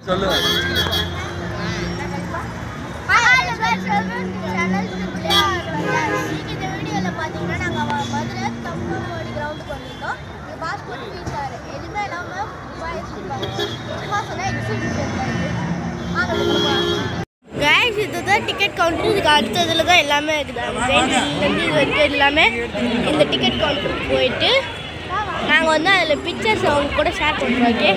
சொல்லு hi guys, welcome to channel Simple Adventure. இன்னைக்கு இந்த வீடியோல பாத்தீங்கன்னா நாங்க வ- மதுரை தம்பமோடி கிரவுண்டுக்கு வந்திருக்கோம் இங்க பாஸ்போர்ட் ஃபீஸார் எதுவுமே இல்லாம துபாய் சும்மா சொன்னா எக்ஸிபிஷன் கைஸ் இதுதான் டிக்கெட் கவுண்டர் இதுக்கு அடுத்ததுல தான் எல்லாமே இருக்குது அந்த பெயிண்டிங்லேருந்து இது வரைக்கும் எல்லாமே இந்த டிக்கெட் கவுண்டருக்கு போயிட்டு நாங்கள் வந்து அதில் பிக்சர்ஸ் அவங்க கூட ஷேர் பண்ணுறோம் ஓகே